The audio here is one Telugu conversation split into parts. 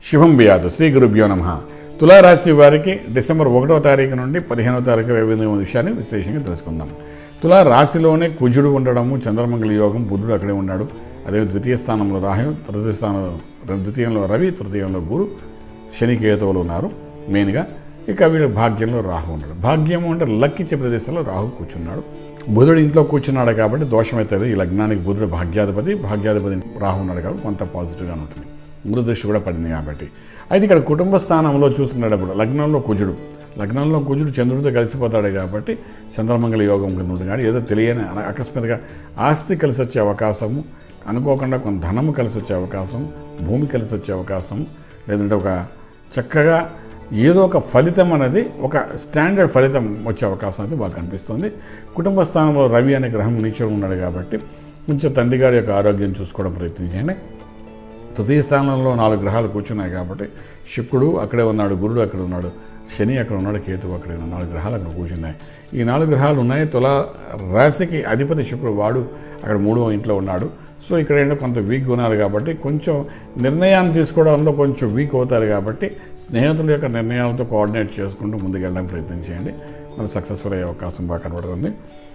శుభం బియాదు శ్రీ గురుభ్యో నమ తులారాశి వారికి డిసెంబర్ ఒకటో తారీఖు నుండి పదిహేనో తారీఖు వివిధ విషయాన్ని విశేషంగా తెలుసుకుందాం తులా రాశిలోనే కుజుడు ఉండడము చంద్రమంగళ యోగం బుధుడు అక్కడే ఉన్నాడు అదే ద్వితీయ స్థానంలో రాహు తృతీయ స్థానంలో ద్వితీయంలో రవి తృతీయంలో గురు శని కేతువులు ఉన్నారు మెయిన్గా ఇక వీళ్ళ భాగ్యంలో రాహు ఉన్నాడు భాగ్యం అంటే లక్ ఇచ్చే ప్రదేశంలో రాహు కూర్చున్నాడు బుధుడు ఇంట్లో కూర్చున్నాడు కాబట్టి దోషం అవుతుంది ఈ లగ్నానికి బుధుడు భాగ్యాధిపతి భాగ్యాధిపతి రాహు ఉన్నాడు కాబట్టి కొంత పాజిటివ్గానే ఉంటుంది గురు దృష్టి కూడా పడింది కాబట్టి అయితే ఇక్కడ కుటుంబ స్థానంలో చూసుకునేటప్పుడు లగ్నంలో కుజుడు లగ్నంలో కుజుడు చంద్రుడితో కలిసిపోతాడు కాబట్టి చంద్రమంగళ యోగం కింద ఉంటుంది కానీ ఏదో తెలియని అన- అకస్మాత్తుగా ఆస్తి కలిసి వచ్చే అవకాశము అనుకోకుండా కొంత ధనము కలిసి వచ్చే అవకాశం భూమి కలిసి వచ్చే అవకాశం లేదంటే ఒక చక్కగా ఏదో ఒక ఫలితం అనేది ఒక స్టాండర్డ్ ఫలితం వచ్చే అవకాశం అయితే బాగా కనిపిస్తుంది కుటుంబ స్థానంలో రవి అనే గ్రహం నీచం ఉన్నాడు కాబట్టి కొంచెం తండ్రి గారి యొక్క ఆరోగ్యం చూసుకోవడం ప్రయత్నం చేయండి తృతీయ స్థానంలో నాలుగు గ్రహాలు కూర్చున్నాయి కాబట్టి శుక్రుడు అక్కడే ఉన్నాడు గురుడు అక్కడ ఉన్నాడు శని అక్కడ ఉన్నాడు కేతువు అక్కడే ఉన్నాడు నాలుగు గ్రహాలు అక్కడ కూర్చున్నాయి ఈ నాలుగు గ్రహాలు ఉన్నాయి తులా రాశికి అధిపతి శుక్రుడు వాడు అక్కడ మూడో ఇంట్లో ఉన్నాడు సో ఇక్కడ ఏంటో కొంత వీక్ ఉన్నారు కాబట్టి కొంచెం నిర్ణయాన్ని తీసుకోవడంలో కొంచెం వీక్ అవుతారు కాబట్టి స్నేహితుల యొక్క నిర్ణయాలతో కోఆర్డినేట్ చేసుకుంటూ ముందుకెళ్ళడానికి ప్రయత్నం చేయండి కొంత సక్సెస్ఫుల్ అయ్యే అవకాశం బాగా కనబడుతుంది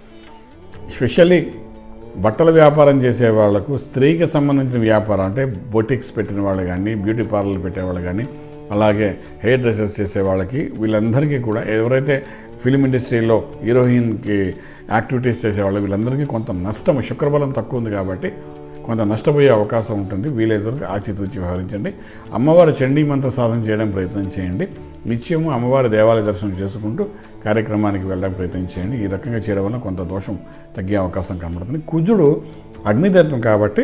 స్పెషల్లీ బట్టల వ్యాపారం చేసే వాళ్ళకు స్త్రీకి సంబంధించిన వ్యాపారం అంటే బొటిక్స్ పెట్టిన వాళ్ళు కానీ బ్యూటీ పార్లర్లు పెట్టేవాళ్ళు కానీ అలాగే హెయిర్ డ్రెస్సెస్ చేసే వాళ్ళకి వీళ్ళందరికీ కూడా ఎవరైతే ఫిలిం ఇండస్ట్రీలో హీరోయిన్కి యాక్టివిటీస్ చేసేవాళ్ళు వీళ్ళందరికీ కొంత నష్టం శుక్రబలం తక్కువ ఉంది కాబట్టి కొంత నష్టపోయే అవకాశం ఉంటుంది వీలైతే ఆచితూచి వ్యవహరించండి అమ్మవారి చండీ మంత్ర సాధన చేయడం ప్రయత్నం చేయండి నిత్యము అమ్మవారి దేవాలయ దర్శనం చేసుకుంటూ కార్యక్రమానికి వెళ్ళడం ప్రయత్నం చేయండి ఈ రకంగా చేయడం వల్ల కొంత దోషం తగ్గే అవకాశం కనబడుతుంది కుజుడు అగ్నితత్వం కాబట్టి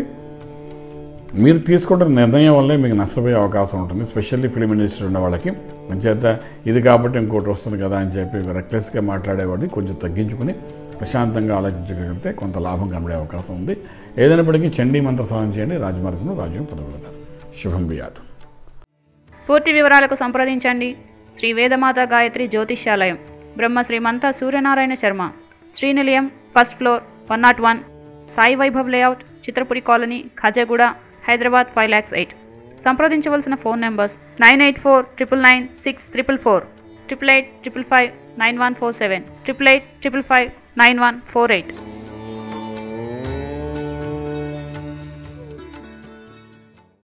మీరు తీసుకుంటున్న నిర్ణయం వల్లే మీకు నష్టపోయే అవకాశం ఉంటుంది స్పెషల్లీ ఫిలిం ఇండస్ట్రీ ఉన్న వాళ్ళకి అంచేత ఇది కాబట్టి ఇంకోటి వస్తుంది కదా అని చెప్పి రెక్లెస్గా మాట్లాడేవాడిని కొంచెం తగ్గించుకుని ప్రశాంతంగా ఆలోచించగలిగితే కొంత లాభం కనబడే అవకాశం ఉంది ఏదైనప్పటికీ చండీ మంత్ర సాధన చేయండి రాజమార్గంలో రాజ్యం పొందగలుగుతారు శుభం బియాత్ పూర్తి వివరాలకు సంప్రదించండి Shri Vedamata Gayatri Jyotishyalayam Brahma Srimantha Suryanarayana Sharma Srinilayam first floor one naught one Sai Vaibhav layout Chitrapuri colony Khajaguda Hyderabad five lakhs eight సంప్రదించవలసిన phone numbers nine eight four triple nine six triple four triple eight triple five nine one four seven triple eight triple five nine one four eight